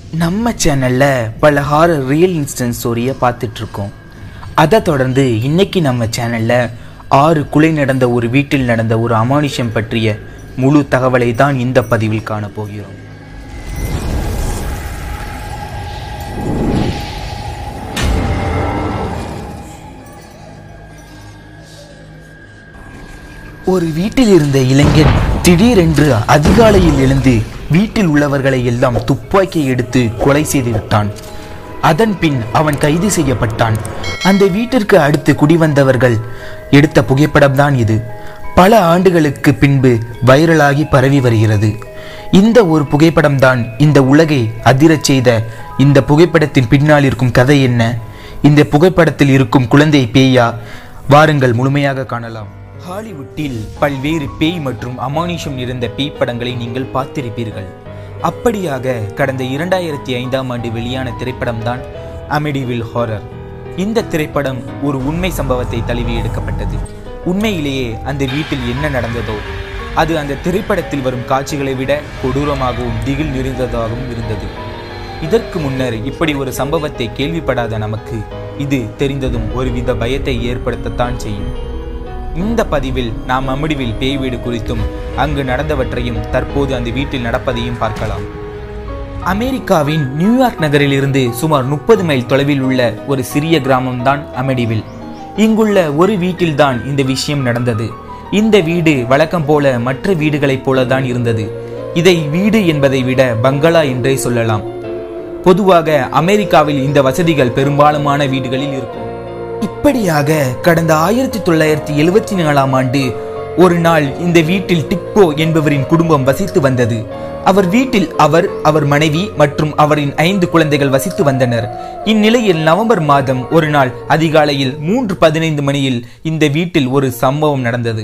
நம்ம சேனல்ல பல ஹாரர் ரியல் இன்ஸ்டன்ஸ் ஸ்டோரியை பார்த்துட்டு இருக்கோம் அதை தொடர்ந்து இன்னைக்கு நம்ம சேனல்ல ஆறு கொலை நடந்த ஒரு வீட்டில் நடந்த ஒரு அமானுஷம் பற்றிய முழு தகவலை தான் இந்த பதிவில் காண போகிறோம் ஒரு வீட்டில் இருந்த இளைஞன் திடீரென்று அதிகாலையில் எழுந்து வீட்டில் உள்ளவர்களை எல்லாம் துப்பாக்கி எடுத்து கொலை செய்து விட்டான் அதன் பின் அவன் கைது செய்யப்பட்டான் அந்த வீட்டிற்கு அடுத்து குடிவந்தவர்கள் எடுத்த புகைப்படம் தான் இது பல ஆண்டுகளுக்கு பின்பு வைரலாகி பரவி வருகிறது இந்த ஒரு புகைப்படம் தான் இந்த உலகை அதிரச் செய்த இந்த புகைப்படத்தின் பின்னால் இருக்கும் கதை என்ன இந்த புகைப்படத்தில் இருக்கும் குழந்தை பேயா வாருங்கள் முழுமையாக காணலாம் ஹாலிவுட்டில் பல்வேறு பேய் மற்றும் அமானுஷம் நிறைந்த பேய் படங்களை நீங்கள் பார்த்திருப்பீர்கள் அப்படியாக கடந்த இரண்டாயிரத்தி ஐந்தாம் ஆண்டு வெளியான திரைப்படம் தான் அமெடிவில் ஹாரர் இந்த திரைப்படம் ஒரு உண்மை சம்பவத்தை தழுவி எடுக்கப்பட்டது உண்மையிலேயே அந்த வீட்டில் என்ன நடந்ததோ அது அந்த திரைப்படத்தில் வரும் காட்சிகளை விட கொடூரமாகவும் திகில் நிறைந்ததாகவும் இருந்தது இதற்கு முன்னர் இப்படி ஒரு சம்பவத்தை கேள்விப்படாத நமக்கு இது தெரிந்ததும் ஒருவித பயத்தை ஏற்படுத்தத்தான் செய்யும் இந்த பதிவில் நாம் அமிடிவில் பேய் வீடு குறித்தும் அங்கு நடந்தவற்றையும் தற்போது அந்த வீட்டில் நடப்பதையும் பார்க்கலாம் அமெரிக்காவின் நியூயார்க் நகரில் இருந்து சுமார் முப்பது மைல் தொலைவில் உள்ள ஒரு சிறிய கிராமம்தான் அமெடிவில் இங்குள்ள ஒரு வீட்டில்தான் இந்த விஷயம் நடந்தது இந்த வீடு வழக்கம் போல மற்ற வீடுகளைப் போலதான் இருந்தது இதை வீடு என்பதை விட பங்களா என்றே சொல்லலாம் பொதுவாக அமெரிக்காவில் இந்த வசதிகள் பெரும்பாலுமான வீடுகளில் இருக்கும் இப்படியாக கடந்த ஆயிரத்தி தொள்ளாயிரத்தி எழுவத்தி நாலாம் ஆண்டு ஒரு நாள் இந்த வீட்டில் டிப்போ என்பவரின் குடும்பம் வசித்து வந்தது அவர் வீட்டில் அவர் அவர் மனைவி மற்றும் அவரின் ஐந்து குழந்தைகள் வசித்து வந்தனர் இந்நிலையில் நவம்பர் மாதம் ஒரு நாள் அதிகாலையில் மூன்று பதினைந்து மணியில் இந்த வீட்டில் ஒரு சம்பவம் நடந்தது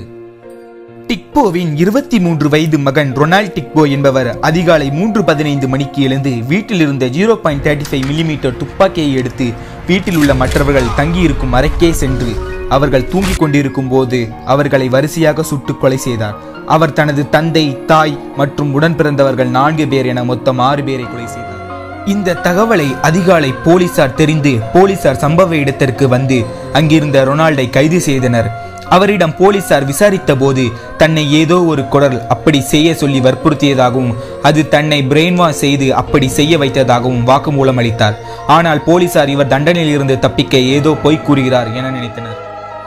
டிக்போவின் இருபத்தி மூன்று வயது மகன் ரொனால்ட் டிக்போ என்பவர் அதிகாலை மூன்று பதினைந்து மணிக்கு எழுந்து வீட்டில் இருந்த zero point thirty five millimetre துப்பாக்கியை எடுத்து வீட்டில் உள்ள மற்றவர்கள் தங்கியிருக்கும் அறைக்கே சென்று அவர்கள் தூங்கிக் கொண்டிருக்கும் போது அவர்களை வரிசையாக சுட்டு கொலை செய்தார் அவர் தனது தந்தை தாய் மற்றும் உடன் பிறந்தவர்கள் நான்கு பேர் என மொத்தம் ஆறு பேரை கொலை செய்தார் இந்த தகவலை அதிகாலை போலீசார் தெரிந்து போலீசார் சம்பவ இடத்திற்கு வந்து அங்கிருந்த ரொனால்டை கைது செய்தனர் அவரிடம் போலீசார் விசாரித்த போது தன்னை ஏதோ ஒரு குரல் அப்படி செய்ய சொல்லி வற்புறுத்தியதாகவும் அது தன்னை பிரெயின் வாஷ் செய்து அப்படி செய்ய வைத்ததாகவும் வாக்குமூலம் அளித்தார் ஆனால் போலீசார் இவர் தண்டனையில் இருந்து தப்பிக்க ஏதோ பொய் கூறுகிறார் என நினைத்தனர்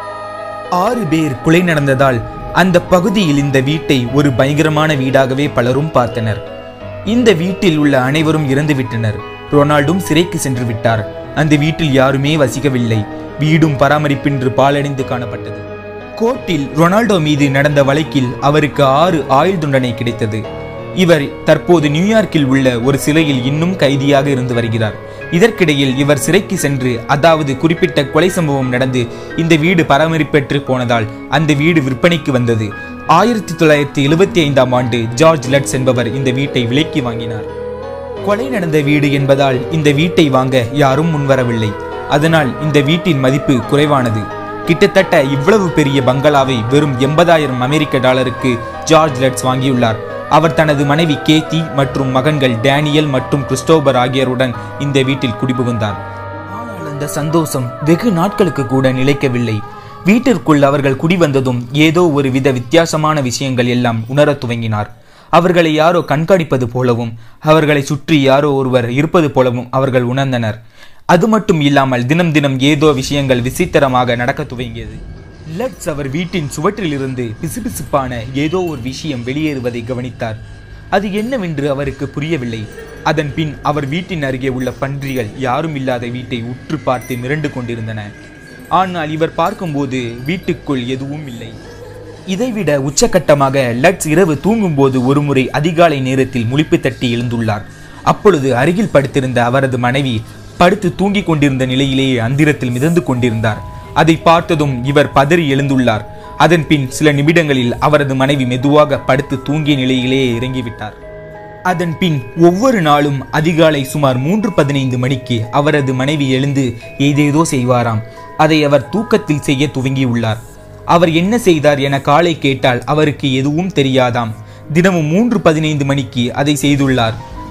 ஆறு பேர் கொலை நடந்ததால் அந்த பகுதியில் இந்த வீட்டை ஒரு பயங்கரமான வீடாகவே பலரும் பார்த்தனர் இந்த வீட்டில் உள்ள அனைவரும் இறந்துவிட்டனர் ரொனால்டும் சிறைக்கு சென்று விட்டார் அந்த வீட்டில் யாருமே வசிக்கவில்லை வீடும் பராமரிப்பின்றி பாலடைந்து காணப்பட்டது கோர்ட்டில் ரொனால்டோ மீது நடந்த வழக்கில் அவருக்கு ஆறு ஆயுள் தண்டனை கிடைத்தது இவர் தற்போது நியூயார்க்கில் உள்ள ஒரு சிலையில் இன்னும் கைதியாக இருந்து வருகிறார் இதற்கிடையில் இவர் சிறைக்கு சென்று அதாவது குறிப்பிட்ட கொலை சம்பவம் நடந்து இந்த வீடு பராமரிப்பற்று போனதால் அந்த வீடு விற்பனைக்கு வந்தது ஆயிரத்தி தொள்ளாயிரத்தி எழுபத்தி ஐந்தாம் ஆண்டு ஜார்ஜ் லட்ஸ் என்பவர் இந்த வீட்டை விலைக்கு வாங்கினார் கொலை நடந்த வீடு என்பதால் இந்த வீட்டை வாங்க யாரும் முன்வரவில்லை அதனால் இந்த வீட்டின் மதிப்பு குறைவானது கிட்டத்தட்ட இவ்வளவு பெரிய பங்களாவை வெறும் எண்பதாயிரம் அமெரிக்க டாலருக்கு ஜார்ஜ் லெட்ஸ் வாங்கியுள்ளார் அவர் தனது மனைவி கேத்தி மற்றும் மகன்கள் டேனியல் மற்றும் கிறிஸ்டோபர் ஆகியோருடன் இந்த வீட்டில் குடிபுகுந்தார் ஆனால் அந்த சந்தோஷம் வெகு நாட்களுக்கு கூட நிலைக்கவில்லை வீட்டிற்குள் அவர்கள் குடிவந்ததும் ஏதோ ஒரு வித வித்தியாசமான விஷயங்கள் எல்லாம் உணரத் துவங்கினார் அவர்களை யாரோ கண்காணிப்பது போலவும் அவர்களை சுற்றி யாரோ ஒருவர் இருப்பது போலவும் அவர்கள் உணர்ந்தனர் அது மட்டும் இல்லாமல் தினம் தினம் ஏதோ விஷயங்கள் விசித்திரமாக நடக்க துவங்கியது லட்ஸ் அவர் வீட்டின் சுவற்றிலிருந்து பிசுபிசுப்பான ஏதோ ஒரு விஷயம் வெளியேறுவதை கவனித்தார் அது என்னவென்று அவருக்கு புரியவில்லை அதன் பின் அவர் வீட்டின் அருகே உள்ள பன்றிகள் யாரும் இல்லாத வீட்டை உற்று பார்த்து மிரண்டு கொண்டிருந்தன ஆனால் இவர் பார்க்கும்போது வீட்டுக்குள் எதுவும் இல்லை இதைவிட உச்சகட்டமாக லட்ஸ் இரவு தூங்கும்போது ஒருமுறை அதிகாலை நேரத்தில் முழிப்பு தட்டி எழுந்துள்ளார் அப்பொழுது அருகில் படுத்திருந்த அவரது மனைவி படுத்து தூங்கிக் கொண்டிருந்த நிலையிலேயே அந்திரத்தில் மிதந்து கொண்டிருந்தார் அதை பார்த்ததும் இவர் பதறி எழுந்துள்ளார் அதன் பின் சில நிமிடங்களில் அவரது மனைவி மெதுவாக படுத்து தூங்கிய நிலையிலேயே இறங்கிவிட்டார் அதன் பின் ஒவ்வொரு நாளும் அதிகாலை சுமார் மூன்று பதினைந்து மணிக்கு அவரது மனைவி எழுந்து ஏதேதோ செய்வாராம் அதை அவர் தூக்கத்தில் செய்ய துவங்கியுள்ளார் அவர் என்ன செய்தார் என காலை கேட்டால் அவருக்கு எதுவும் தெரியாதாம் தினமும் மூன்று பதினைந்து மணிக்கு அதை செய்துள்ளார்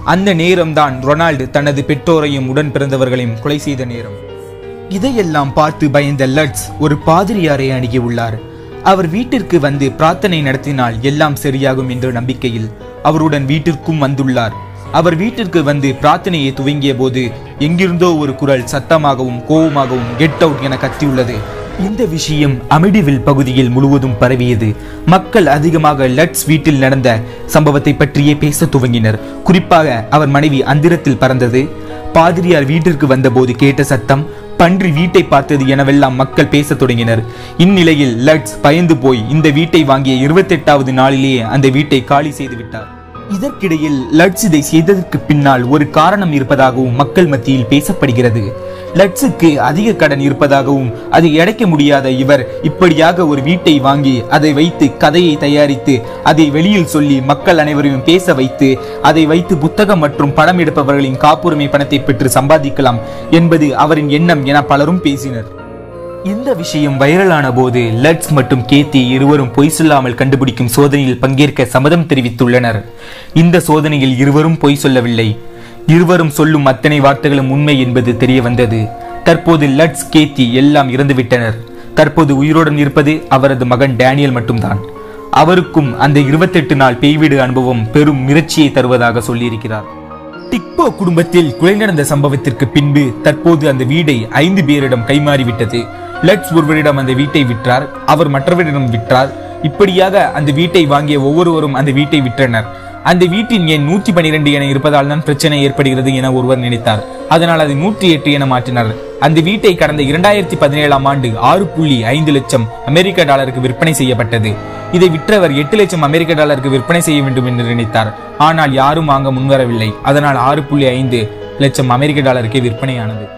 அந்த நேரம்தான் ரொனால்டு தனது பெற்றோரையும் உடன் பிறந்தவர்களையும் கொலை செய்த நேரம் இதையெல்லாம் பார்த்து பயந்த லட்ஸ் ஒரு பாதிரியாரை அணுகியுள்ளார் அவர் வீட்டிற்கு வந்து பிரார்த்தனை நடத்தினால் எல்லாம் சரியாகும் என்ற நம்பிக்கையில் அவருடன் வீட்டிற்கும் வந்துள்ளார் அவர் வீட்டிற்கு வந்து பிரார்த்தனையை துவங்கிய போது எங்கிருந்தோ ஒரு குரல் சத்தமாகவும் கோபமாகவும் கெட் அவுட் என கத்தியுள்ளது இந்த விஷயம் அமிடிவில் பகுதியில் முழுவதும் பரவியது மக்கள் அதிகமாக லட்ஸ் வீட்டில் நடந்த சம்பவத்தை பற்றியே பேச துவங்கினர் குறிப்பாக அவர் மனைவி அந்திரத்தில் பறந்தது பாதிரியார் வீட்டிற்கு வந்தபோது கேட்ட சத்தம் பன்றி வீட்டை பார்த்தது எனவெல்லாம் மக்கள் பேசத் தொடங்கினர் இந்நிலையில் லட்ஸ் பயந்து போய் இந்த வீட்டை வாங்கிய இருபத்தெட்டாவது நாளிலேயே அந்த வீட்டை காலி செய்து விட்டார் இதற்கிடையில் லட்ஸ் இதை செய்ததற்கு பின்னால் ஒரு காரணம் இருப்பதாகவும் மக்கள் மத்தியில் பேசப்படுகிறது லட்ஸுக்கு அதிக கடன் இருப்பதாகவும் அதை அடைக்க முடியாத இவர் இப்படியாக ஒரு வீட்டை வாங்கி அதை வைத்து கதையை தயாரித்து அதை வெளியில் சொல்லி மக்கள் அனைவரையும் பேச வைத்து அதை வைத்து புத்தகம் மற்றும் படம் எடுப்பவர்களின் காப்புரிமை பணத்தை பெற்று சம்பாதிக்கலாம் என்பது அவரின் எண்ணம் என பலரும் பேசினர் இந்த விஷயம் வைரலான போது லட்ஸ் மற்றும் கேத்தி இருவரும் பொய் சொல்லாமல் கண்டுபிடிக்கும் சோதனையில் பங்கேற்க சம்மதம் தெரிவித்துள்ளனர் இந்த சோதனையில் இருவரும் பொய் சொல்லவில்லை இருவரும் சொல்லும் அத்தனை வார்த்தைகளும் உண்மை என்பது தெரிய வந்தது தற்போது லட்ஸ் கேத்தி எல்லாம் இறந்துவிட்டனர் தற்போது உயிருடன் இருப்பது அவரது மகன் டேனியல் மட்டும்தான் அவருக்கும் அந்த இருபத்தெட்டு நாள் பேய்வீடு அனுபவம் பெரும் மிரட்சியை தருவதாக சொல்லியிருக்கிறார் டிக்போ குடும்பத்தில் கொலை நடந்த சம்பவத்திற்கு பின்பு தற்போது அந்த வீடை ஐந்து பேரிடம் கைமாறிவிட்டது லட்ஸ் ஒருவரிடம் அந்த வீட்டை விற்றார் அவர் மற்றவரிடம் விற்றார் இப்படியாக அந்த வீட்டை வாங்கிய ஒவ்வொருவரும் அந்த வீட்டை விற்றனர் அந்த வீட்டின் எண் நூற்றி பனிரெண்டு என இருப்பதால் தான் பிரச்சனை ஏற்படுகிறது என ஒருவர் நினைத்தார் அதனால் அதை நூற்றி எட்டு என மாற்றினார் அந்த வீட்டை கடந்த இரண்டாயிரத்தி பதினேழாம் ஆண்டு ஆறு புள்ளி ஐந்து லட்சம் அமெரிக்க டாலருக்கு விற்பனை செய்யப்பட்டது இதை விற்றவர் எட்டு லட்சம் அமெரிக்க டாலருக்கு விற்பனை செய்ய வேண்டும் என்று நினைத்தார் ஆனால் யாரும் வாங்க முன்வரவில்லை அதனால் ஆறு புள்ளி ஐந்து லட்சம் அமெரிக்க டாலருக்கே விற்பனையானது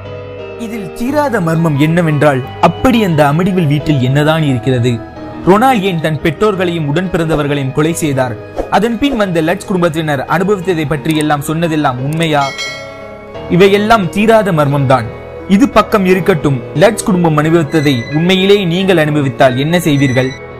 இதில் தீராத மர்மம் என்னவென்றால் அப்படி அந்த அமிடிவில் வீட்டில் என்னதான் இருக்கிறது ரொனால்ட் ஏன் தன் பெற்றோர்களையும் உடன் பிறந்தவர்களையும் கொலை செய்தார் அதன் பின் வந்த லட்ஸ் குடும்பத்தினர் அனுபவித்ததை பற்றி எல்லாம் சொன்னதெல்லாம் உண்மையா இவையெல்லாம் தீராத மர்மம்தான் இது பக்கம் இருக்கட்டும் லட்ஸ் குடும்பம் அனுபவித்ததை உண்மையிலேயே நீங்கள் அனுபவித்தால் என்ன செய்வீர்கள்